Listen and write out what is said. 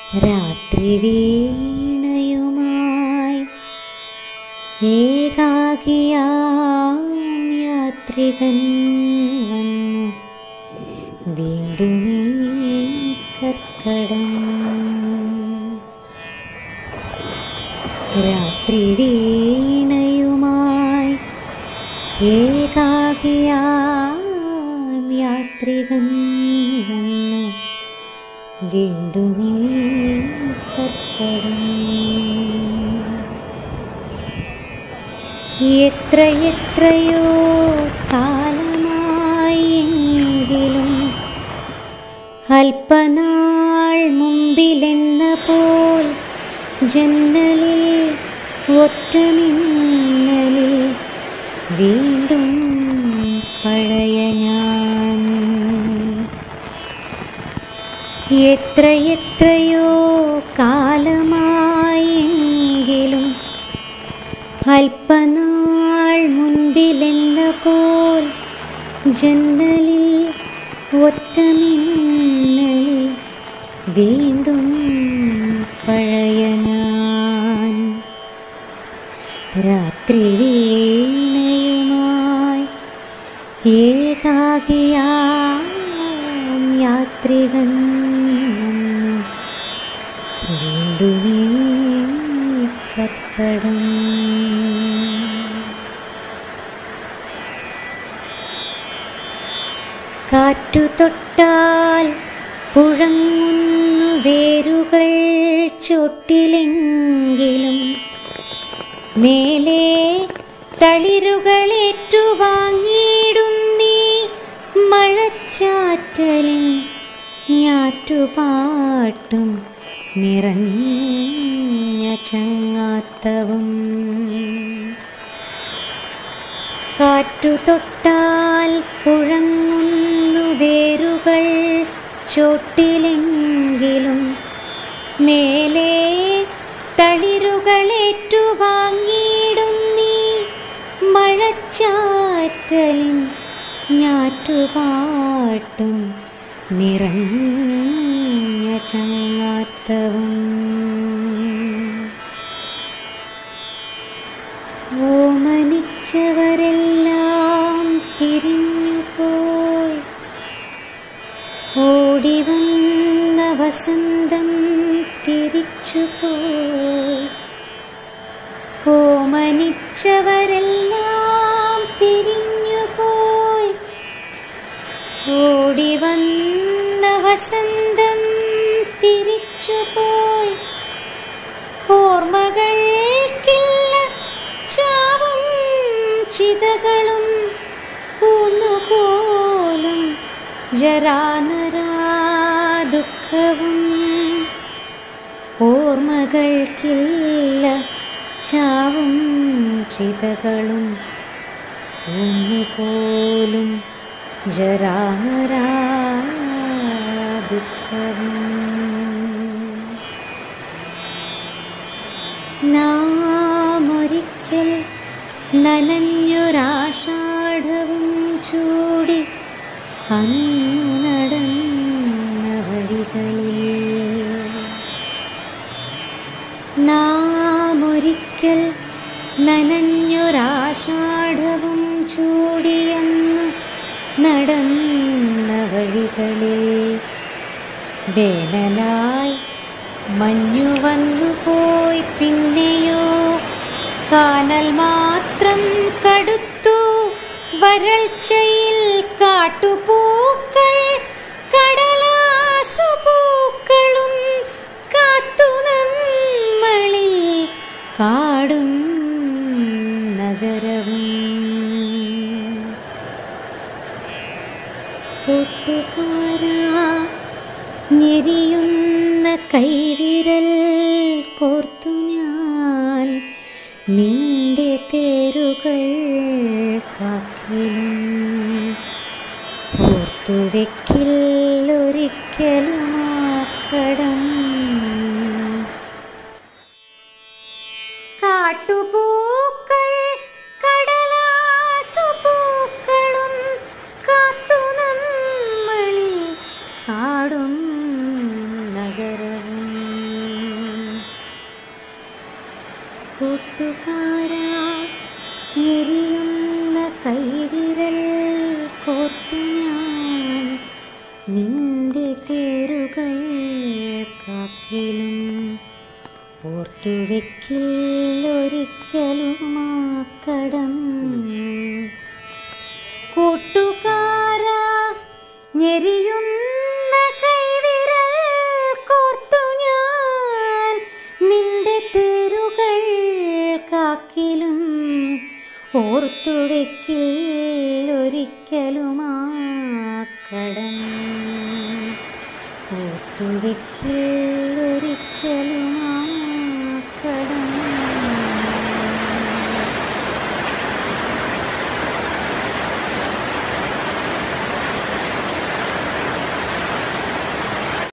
രാത്രി വീണയുമായി ഏകാകിയാം യാത്രികൻ വന്നു വീണ്ടുമേ കർക്കടം രാത്രി വീണയുമായി ഏകാകിയാം യാത്രികൻ വന്നു വീണ്ടുമേ കർക്കടം എത്ര എത്രയോ കാലമായെങ്കിലും അല്പനാൾ മുമ്പിലെന്ന പോൽ ജന്നലിൽ ഒറ്റമിന്നലിൽ വീണ്ടും പഴയ ഞാൻ എത്ര എത്രയോ കാലമായെങ്കിലും അല്പനാൾ മുൻപിലെന്ന പോൽ ജന്നലിൽ ഒറ്റമിന്നലിൽ വീണ്ടും പഴയ ഞാൻ രാത്രി വീണയുമായി ഏകാകിയാം യാത്രികൻ വന്നു വീണ്ടുമേ കർക്കടം കാറ്റു തൊട്ടാൽ പുഴങ്ങുന്നു വേരുകൾ ചൊട്ടിലെങ്കിലും മേലെ തളിരുകളേറ്റുവാങ്ങിയിടുന്നീ മഴച്ചാറ്റലിൻ ഞാറ്റുപാട്ടും നിറഞ്ഞ ചങ്ങാത്തവും കാറ്റു തൊട്ടാൽ പുഴങ്ങുന്നു വേരുകൾ ചോട്ടിലെങ്കിലും മേലെ തളിരുകളേറ്റുവാങ്ങിയിടുന്നീ മഴച്ചാറ്റലിൻ ഞാറ്റുപാട്ടും നിറഞ്ഞ ചങ്ങാത്തവും ഓമനിച്ചവരെല്ലാം പിരിഞ്ഞുപോയി ഓടിവന്ന വസന്തം തിരിച്ചുപോയി ഓമനിച്ചവരെല്ലാം പിരിഞ്ഞുപോയി ഓടിവന്ന വസന്തം തിരിച്ചുപോയി ഓർമ്മകൾക്കില്ല ചാവും ചിതകളും ഊന്നുപോലും ജരാനരാ ദുഃഖവും ഓർമ്മകൾക്കില്ല ചാവും ചിതകളും ഒന്നുപോലും ജരാനരാ ദുഃഖവും നാമൊരിക്കൽ നനഞ്ഞൊരാഷാഢവും ചൂടി അന്നു നടന്ന വഴികളിൽ നാമൊരിക്കൽ നനഞ്ഞൊരാഷാഢവും ചൂടിയന്നു നടന്ന വഴികളിൽ വേനലായി മഞ്ഞു വന്നു പോയി പിന്നെയോ കാനൽ മാത്രം കടുത്തു വരൾച്ചയിൽ കാട്ടുപൂക്കൾ കടലാസുപൂക്കളും കാത്തു നമ്മളിൽ കാടും നഗരവും കൂട്ടുകാരാ ഞെരിയുന്ന കൈവിരൽ കോർത്തു ഞാൻ നിന്റെ തേരുകൾ കാക്കിലും ഓർത്തു വെക്കില്ലൊരിക്കലും ആക്കടം കാട്ടുപൂക്കൾ കടലാസുപൂക്കളും കാത്തു നമ്മളിൽ കാടും നഗരവും ഞെരിയുന്ന കൈവിരൽ കോർത്തു ഞാൻ നിന്റെ തേരുകൾ കാക്കിലും ഓർത്തു വെക്കില്ലൊരിക്കലും ആ കടം കൂട്ടുകാരാ ഞെരിയുന്ന കൈവിരൽ കോർത്തു ഞാൻ നിന്റെ തേരുകൾ കാക്കിലും ഓർത്തു വെക്കില്ലൊരിക്കലും ആ കടം ഓർത്തു വെക്കില്ല